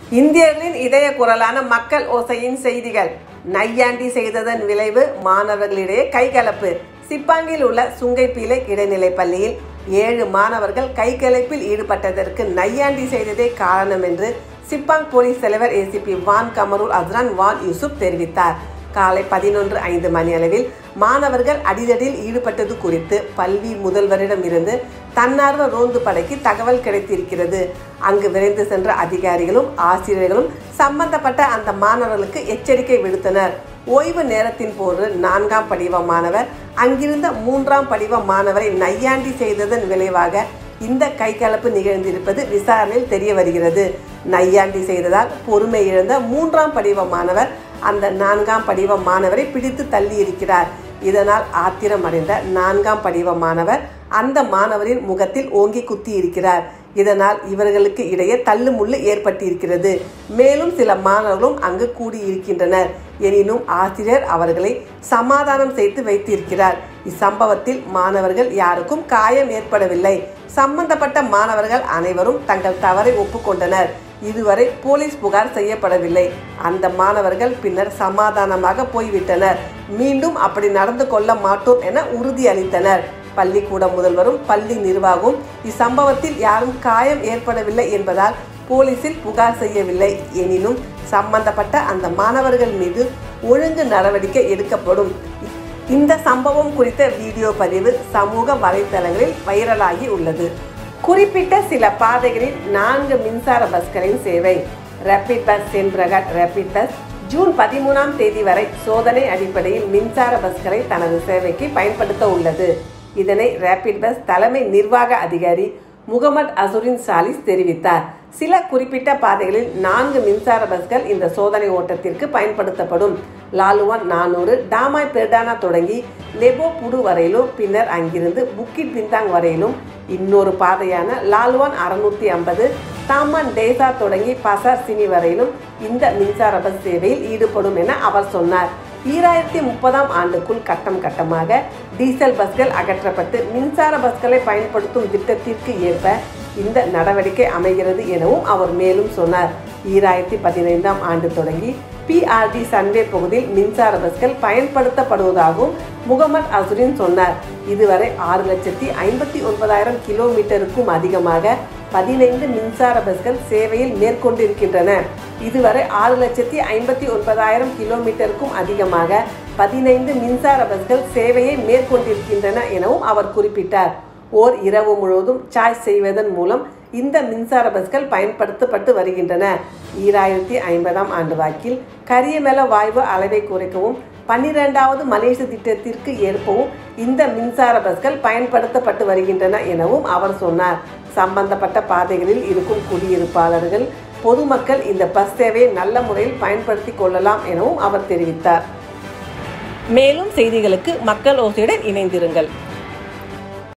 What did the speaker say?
இந்தியர்களின் இதய குரலான மக்கள் ஓசையின் செய்திகள் நையாண்டி செய்ததன் விளைவு மாணவர்களிடையே கைகலப்பு சிப்பாங்கில் உள்ள சுங்கைப்பீலை இடைநிலை பள்ளியில் ஏழு மாணவர்கள் கைகலப்பில் ஈடுபட்டதற்கு நையாண்டி செய்ததே காரணம் என்று சிப்பாங் போலீஸ் தலைவர் ACP Wan Kamarul Azran Wan Yusuf தெரிவித்தார் காலை பதினொன்று ஐந்து மணி அளவில் மாணவர்கள் அடிதடியில் ஈடுபட்டது குறித்து பள்ளி முதல்வரிடம் இருந்து தன்னார்வ ரோந்து படைக்கு தகவல் கிடைத்திருக்கிறது அங்கு விரைந்து சென்ற அதிகாரிகளும் ஆசிரியர்களும் சம்பந்தப்பட்ட அந்த மாணவர்களுக்கு எச்சரிக்கை விடுத்தனர் ஓய்வு நேரத்தின் போது நான்காம் படிவ மாணவர் அங்கிருந்த மூன்றாம் படிவ மாணவரை நையாண்டி செய்ததன் விளைவாக இந்த கைகலப்பு நிகழ்ந்திருப்பது விசாரணையில் தெரிய வருகிறது நையாண்டி செய்ததால் பொறுமை இழந்த மூன்றாம் படிவ மாணவர் அந்த நான்காம் படிவ மாணவரை பிடித்து தள்ளி இருக்கிறார் இதனால் ஆத்திரமடைந்த நான்காம் படிவ மாணவர் அந்த மாணவரின் முகத்தில் ஓங்கி குத்தி இருக்கிறார் இதனால் இவர்களுக்கு இடையே தள்ளுமுள்ளு ஏற்பட்டிருக்கிறது மேலும் சில மாணவர்களும் அங்கு கூடியிருக்கின்றனர் எனினும் ஆசிரியர் அவர்களை சமாதானம் செய்து வைத்திருக்கிறார் இச்சம்பவத்தில் மாணவர்கள் யாருக்கும் காயம் ஏற்படவில்லை சம்பந்தப்பட்ட மாணவர்கள் அனைவரும் தங்கள் தவறை ஒப்புக்கொண்டனர் இதுவரை போலீஸ் புகார் செய்யப்படவில்லை அந்த மாணவர்கள் பின்னர் சமாதானமாக போய்விட்டனர் மீண்டும் அப்படி நடந்து கொள்ள மாட்டோம் என உறுதியளித்தனர் பள்ளிக்கூட முதல்வரும் பள்ளி நிர்வாகமும் இச்சம்பவத்தில் யாரும் காயம் ஏற்படவில்லை என்பதால் போலீசில் புகார் செய்யவில்லை எனினும் சம்பந்தப்பட்ட அந்த மாணவர்கள் மீது ஒழுங்கு நடவடிக்கை எடுக்கப்படும் இந்த சம்பவம் குறித்த வீடியோ பதிவு சமூக வலைதளங்களில் வைரலாகி உள்ளது குறிப்பிட்ட சில பாதைகளில் நான்கு மின்சார பஸ்களின் சேவை ரேபிட் பஸ் சென்பிரகட் ரேபிட் பஸ் ஜூன் பதிமூணாம் தேதி வரை சோதனை அடிப்படையில் மின்சார பஸ்களை தனது சேவைக்கு பயன்படுத்த உள்ளது இதனை ரேபிட் பஸ் தலைமை நிர்வாக அதிகாரி முகமது அசுரின் சாலிஸ் தெரிவித்தார் சில குறிப்பிட்ட பாதைகளில் நான்கு மின்சார பஸ்கள் இந்த சோதனை ஓட்டத்திற்கு பயன்படுத்தப்படும் லாலுவான் நானூறு டாமாய் பெர்டானா தொடங்கி லெபோ புடு வரையிலும் பின்னர் அங்கிருந்து புக்கிட் பிந்தாங் வரையிலும் இன்னொரு பாதையான லால்வான் அறுநூத்தி ஐம்பது தாமான் டேசா தொடங்கி பசார் சினி வரையிலும் இந்த மின்சார பஸ் சேவையில் ஈடுபடும் என அவர் சொன்னார் ஈராயிரத்தி முப்பதாம் ஆண்டுக்குள் கட்டம் கட்டமாக டீசல் பஸ்கள் அகற்றப்பட்டு மின்சார பஸ்களை பயன்படுத்தும் திட்டத்திற்கு ஏற்ப இந்த நடவடிக்கை அமைகிறது எனவும் அவர் மேலும் சொன்னார் ஈராயிரத்தி பதினைந்தாம் ஆண்டு தொடங்கி பிஆர்டி சன்வே பகுதியில் மின்சார பஸ்கள் பயன்படுத்தப்படுவதாகவும் முகமது அசுரின் சொன்னார் இதுவரை ஆறு லட்சத்தி ஐம்பத்தி ஒன்பதாயிரம் கிலோமீட்டருக்கும் அதிகமாக பதினைந்து மின்சார பஸ்கள் சேவையில் மேற்கொண்டிருக்கின்றன இதுவரை ஆறு லட்சத்தி ஐம்பத்தி ஒன்பதாயிரம் கிலோமீட்டருக்கும் அதிகமாக பதினைந்து மின்சார பஸ்கள் சேவையை மேற்கொண்டிருக்கின்றன எனவும் அவர் குறிப்பிட்டார் ஓர் இரவு முழுவதும் சார்ஜ் செய்வதன் மூலம் இந்த மின்சார பஸ்கள் பயன்படுத்தப்பட்டு வருகின்றன ஈராயிரத்தி ஐம்பதாம் ஆண்டு வாக்கில் கரியமல வாயு அளவை குறைக்கவும் பன்னிரெண்டாவது மலேசிய திட்டத்திற்கு ஏற்பவும் இந்த மின்சார பஸ்கள் பயன்படுத்தப்பட்டு வருகின்றன எனவும் அவர் சொன்னார் சம்பந்தப்பட்ட பாதைகளில் இருக்கும் குடியிருப்பாளர்கள் பொதுமக்கள் இந்த பஸ் சேவையை நல்ல முறையில் பயன்படுத்தி கொள்ளலாம் எனவும் அவர் தெரிவித்தார் மேலும் செய்திகளுக்கு மக்கள் ஓசையுடன் இணைந்திருங்கள்